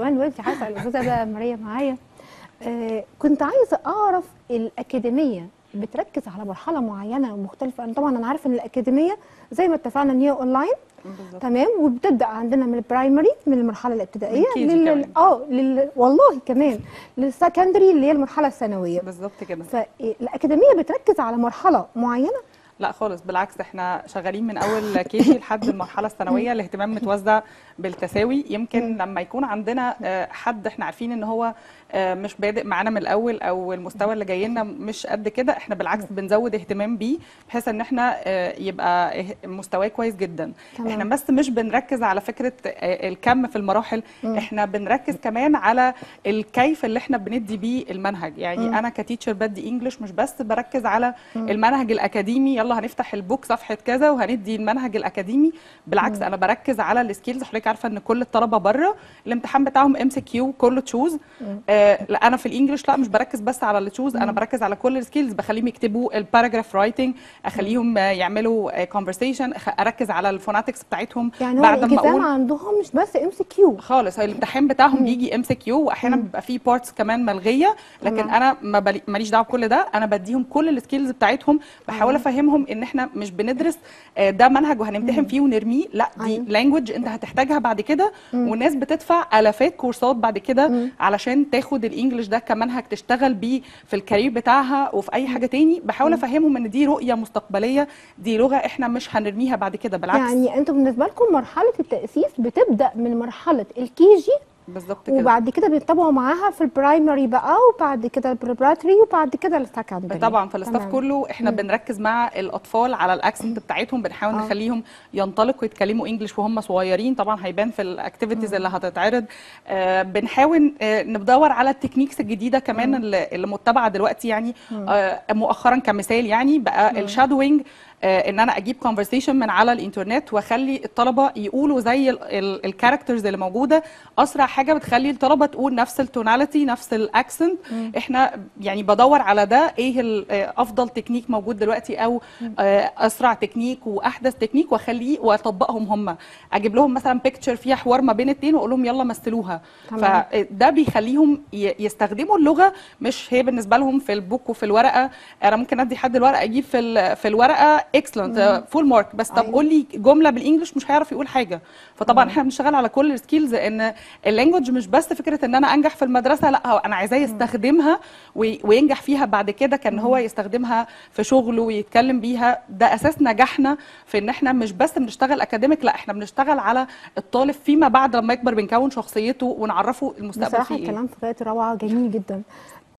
كمان دلوقتي هسال الاستاذه بقى ماريا معايا آه كنت عايزه اعرف الاكاديميه بتركز على مرحله معينه مختلفه انا طبعا انا عارفه ان الاكاديميه زي ما اتفقنا ان هي اونلاين بالظبط تمام وبتبدا عندنا من البرايمري من المرحله الابتدائيه من KG كمان. اه لل... والله كمان للسكندري اللي هي المرحله الثانويه بالظبط كده فالاكاديميه بتركز على مرحله معينه لا خالص بالعكس احنا شغالين من اول كيجي لحد المرحله الثانويه الاهتمام متوزع بالتساوي يمكن لما يكون عندنا آه، حد احنا عارفين ان هو آه، مش بادئ معانا من الاول او المستوى اللي جاي لنا مش قد كده احنا بالعكس بنزود اهتمام بيه بحيث ان احنا آه، يبقى اه- مستواه كويس جدا تمام. احنا بس مش بنركز على فكره آه، الكم في المراحل احنا بنركز كمان على الكيف اللي احنا بندي بيه المنهج يعني انا كتيتشر بدي انجلش مش بس بركز على المنهج الاكاديمي يلا هنفتح البوك صفحه كذا وهندي المنهج الاكاديمي بالعكس انا بركز على السكيلز حضرتك عارفه ان كل الطلبه بره الامتحان بتاعهم ام سي كيو كله تشوز آه لا انا في الانجليش لا مش بركز بس على التشوز انا بركز على كل السكيلز بخليهم يكتبوا الباراجراف رايتنج اخليهم آه، يعملوا كونفرسيشن اركز على الفوناتكس بتاعتهم يعني هو بعد ما الالتزام اقول عندهم مش بس ام سي كيو خالص هو الامتحان بتاعهم بيجي ام سي كيو واحيانا بيبقى فيه بارتس كمان ملغيه لكن تمام. انا ما بلي- ماليش دعوه بكل ده انا بديهم كل السكيلز بتاعتهم بحاول افهمهم ان احنا مش بندرس آه، ده منهج وهنمتحن فيه ونرميه لا دي أيوة. لانجوج انت هتحتاجها بعد كده والناس بتدفع الافات كورسات بعد كده علشان تاخد الانجليش ده كمنهج تشتغل بيه في الكارير بتاعها وفي اي حاجه تاني بحاول افهمهم ان دي رؤيه مستقبليه دي لغه احنا مش هنرميها بعد كده بالعكس يعني انتوا بالنسبه لكم مرحله التاسيس بتبدا من مرحله الكي جي بالظبط كده وبعد كده بيتبعوا معاها في البرايمري بقى وبعد كده البريبراتوري وبعد كده السكندري طبعا في الاستاف تمام. كله احنا بنركز مع الاطفال على الاكسنت بتاعتهم بنحاول آه. نخليهم ينطلقوا يتكلموا انجلش وهم صغيرين طبعا هيبان في الاكتيفيتيز اللي هتتعرض آه بنحاول آه ندور على التكنيكس الجديده كمان اللي, اللي متبعه دلوقتي يعني آه مؤخرا كمثال يعني بقى الشادوينج آه ان انا اجيب كونفرسيشن من على الانترنت واخلي الطلبه يقولوا زي الكاركترز اللي موجوده اسرع حاجه بتخلي الطلبه تقول نفس التوناليتي نفس الاكسنت احنا يعني بدور على ده ايه ال- آه، افضل تكنيك موجود دلوقتي او آه، اسرع تكنيك واحدث تكنيك واخليه واطبقهم هم اجيب لهم مثلا بيكتشر فيها حوار ما بين اتنين واقول لهم يلا مثلوها تمام. فده بيخليهم ي- يستخدموا اللغه مش هي بالنسبه لهم في البوك وفي الورقه انا ممكن ادي حد الورقه اجيب في ال- في الورقه اكسلنت فول مارك بس طب أيوة. قول لي جمله بالانجلش مش هيعرف يقول حاجه فطبعا احنا بنشتغل على كل السكيلز ان اللانجوج مش بس فكره ان انا انجح في المدرسه لا هو انا عايزاه يستخدمها وي- وينجح فيها بعد كده كان هو يستخدمها في شغله ويتكلم بيها ده اساس نجاحنا في ان احنا مش بس بنشتغل اكاديميك لا احنا بنشتغل على الطالب فيما بعد لما يكبر بنكون شخصيته ونعرفه المستقبل بصراحه فيه ايه الكلام في غايه الروعه جميل جدا